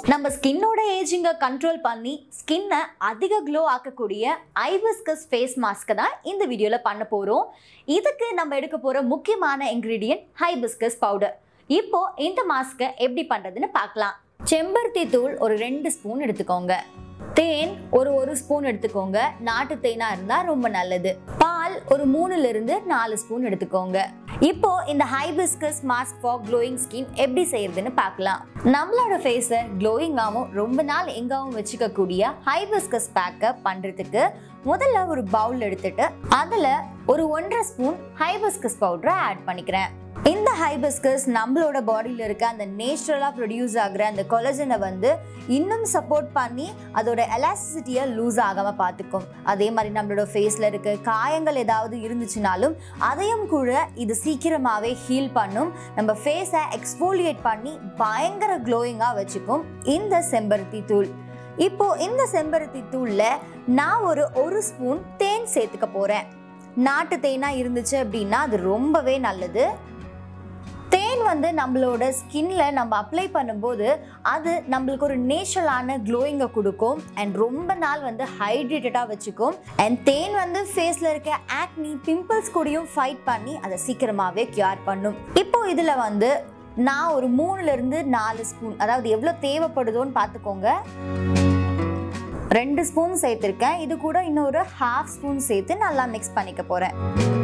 நம்ம ஸ்கின்னோட ஏஜிங்கை கண்ட்ரோல் பண்ணி ஸ்கின்னை அதிக க்ளோ ஆக்கக்கூடிய ஐபிஸ்கஸ் ஃபேஸ் மாஸ்க்கை தான் இந்த வீடியோவில் பண்ண போகிறோம் இதுக்கு நம்ம எடுக்க போகிற முக்கியமான இன்க்ரீடியன்ட் ஹைபிஸ்கஸ் பவுடர் இப்போ இந்த மாஸ்க்கை எப்படி பண்ணுறதுன்னு பார்க்கலாம் செம்பருத்தி தூள் ஒரு ரெண்டு ஸ்பூன் எடுத்துக்கோங்க தேன் ஒரு ஒரு ஸ்பூன் எடுத்துக்கோங்க நாட்டு தேனா இருந்தா ரொம்ப நல்லது பால் ஒரு மூணுல இருந்து நாலு ஸ்பூன் எடுத்துக்கோங்க இப்போ இந்த hibiscus mask for glowing skin எப்படி செய்யறதுன்னு பார்க்கலாம் நம்மளோட ஃபேஸை க்ளோயிங்காகவும் ரொம்ப நாள் எங்காவும் வச்சுக்க கூடிய ஹைபிஸ்கஸ் பேக்கை பண்றதுக்கு முதல்ல ஒரு பவுல் எடுத்துட்டு அதுல ஒரு ஒன்றரை ஸ்பூன் ஹைபிஸ்கஸ் பவுடரை ஆட் பண்ணிக்கிறேன் இந்த ஹைபிஸ்கஸ் நம்மளோட பாடியில் இருக்க அந்த நேச்சுரலாக ப்ரொடியூஸ் ஆகிற அந்த கொலஜனை வந்து இன்னும் சப்போர்ட் பண்ணி அதோட எலாஸ்டிசிட்டியை லூஸ் ஆகாமல் பார்த்துக்கும் அதே மாதிரி நம்மளோட ஃபேஸில் இருக்க காயங்கள் ஏதாவது இருந்துச்சுனாலும் அதையும் கூட இது சீக்கிரமாகவே ஹீல் பண்ணும் நம்ம ஃபேஸை எக்ஸ்போலியேட் பண்ணி பயங்கர க்ளோயிங்காக வச்சுக்கும் இந்த செம்பருத்தி தூள் இப்போ இந்த செம்பருத்தி தூளில் நான் ஒரு ஒரு ஸ்பூன் தேன் சேர்த்துக்க போகிறேன் நாட்டு தேனாக இருந்துச்சு அப்படின்னா அது ரொம்பவே நல்லது தேன் வந்து நம்மளோட ஸ்கின்ல நம்ம அப்ளை பண்ணும்போது அது நம்மளுக்கு ஒரு நேச்சுரலான க்ளோயிங்கை கொடுக்கும் அண்ட் ரொம்ப நாள் வந்து ஹைட்ரேட்டடாக வச்சுக்கும் அண்ட் தேன் வந்து ஃபேஸில் இருக்க ஆக்னி பிம்பிள்ஸ் கூடயும் ஃபைட் பண்ணி அதை சீக்கிரமாகவே கியூர் பண்ணும் இப்போ இதில் வந்து நான் ஒரு மூணுலேருந்து நாலு ஸ்பூன் அதாவது எவ்வளோ தேவைப்படுதோன்னு பார்த்துக்கோங்க ரெண்டு ஸ்பூன் சேர்த்துருக்கேன் இது கூட இன்னொரு ஹாஃப் ஸ்பூன் சேர்த்து நல்லா மிக்ஸ் பண்ணிக்க போகிறேன்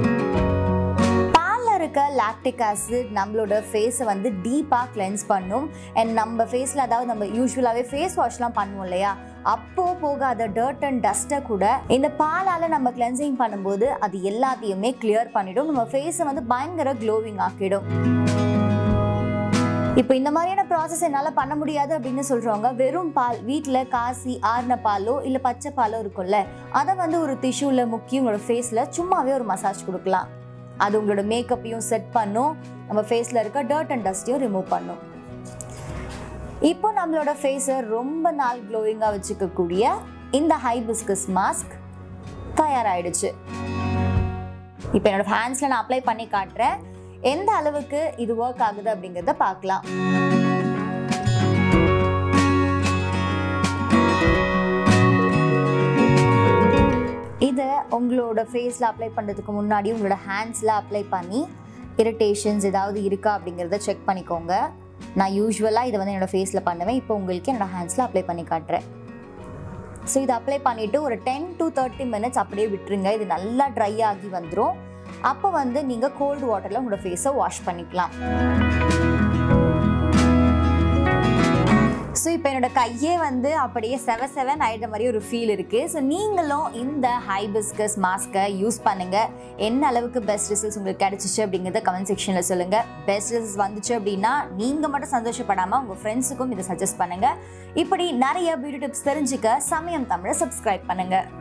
இருக்க லாக்டிக் ஆசிட் நம்மளோட ஃபேஸை வந்து டீப்பாக கிளென்ஸ் பண்ணும் அண்ட் நம்ம ஃபேஸில் அதாவது நம்ம யூஸ்வலாகவே ஃபேஸ் வாஷ்லாம் பண்ணுவோம் இல்லையா அப்போ போகாத டர்ட் அண்ட் டஸ்ட்டை கூட இந்த பாலால் நம்ம கிளென்சிங் பண்ணும்போது அது எல்லாத்தையுமே கிளியர் பண்ணிடும் நம்ம ஃபேஸை வந்து பயங்கர க்ளோவிங் ஆக்கிடும் இப்போ இந்த மாதிரியான ப்ராசஸ் என்னால் பண்ண முடியாது அப்படின்னு சொல்கிறவங்க வெறும் பால் வீட்டில் காசி ஆறுன பாலோ இல்லை பச்சை பாலோ இருக்கும்ல அதை வந்து ஒரு டிஷ்யூவில் முக்கி உங்களோட ஃபேஸில் சும்மாவே ஒரு மசாஜ் கொடுக்கலாம் அது உங்களோட மேக்கப்பையும் செட் பண்ணும் நம்ம ஃபேஸில் இருக்க டர்ட் அண்ட் டஸ்ட்டையும் ரிமூவ் பண்ணும் இப்போ நம்மளோட ஃபேஸை ரொம்ப நாள் க்ளோயிங்காக வச்சுக்கக்கூடிய இந்த ஹைபிஸ்கஸ் மாஸ்க் தயாராகிடுச்சு இப்போ என்னோட ஹேண்ட்ஸில் நான் அப்ளை பண்ணி காட்டுறேன் எந்த அளவுக்கு இது ஒர்க் ஆகுது அப்படிங்கிறத பார்க்கலாம் இதை உங்களோட ஃபேஸில் அப்ளை பண்ணுறதுக்கு முன்னாடி உங்களோட ஹேண்ட்ஸில் அப்ளை பண்ணி இரிட்டேஷன்ஸ் ஏதாவது இருக்கா அப்படிங்கிறத செக் பண்ணிக்கோங்க நான் யூஸ்வலாக இதை வந்து என்னோடய ஃபேஸில் பண்ணுவேன் இப்போ உங்களுக்கு என்னோடய ஹேண்ட்ஸில் அப்ளை பண்ணி காட்டுறேன் ஸோ இதை அப்ளை பண்ணிவிட்டு ஒரு டென் டு தேர்ட்டி மினிட்ஸ் அப்படியே விட்டுருங்க இது நல்லா ட்ரை ஆகி வந்துடும் அப்போ வந்து நீங்கள் கோல்டு வாட்டரில் உங்களோட ஃபேஸை வாஷ் பண்ணிக்கலாம் ஸோ இப்போ என்னோட கையே வந்து அப்படியே செவ செவன் ஆகிட்ட மாதிரி ஒரு ஃபீல் இருக்குது ஸோ நீங்களும் இந்த ஹைபிஸ்கஸ் மாஸ்க்கை யூஸ் பண்ணுங்கள் என்ன அளவுக்கு பெஸ்ட் ரிசல்ட்ஸ் உங்களுக்கு கிடச்சிச்சு அப்படிங்கிறத கமெண்ட் செக்ஷனில் சொல்லுங்கள் பெஸ்ட் ரிசல்ட்ஸ் வந்துச்சு அப்படின்னா நீங்கள் மட்டும் சந்தோஷப்படாமல் உங்கள் ஃப்ரெண்ட்ஸுக்கும் இதை சஜஸ்ட் பண்ணுங்கள் இப்படி நிறைய பியூட்டி டிப்ஸ் தெரிஞ்சுக்க சமயம் தமிழை சப்ஸ்கிரைப் பண்ணுங்கள்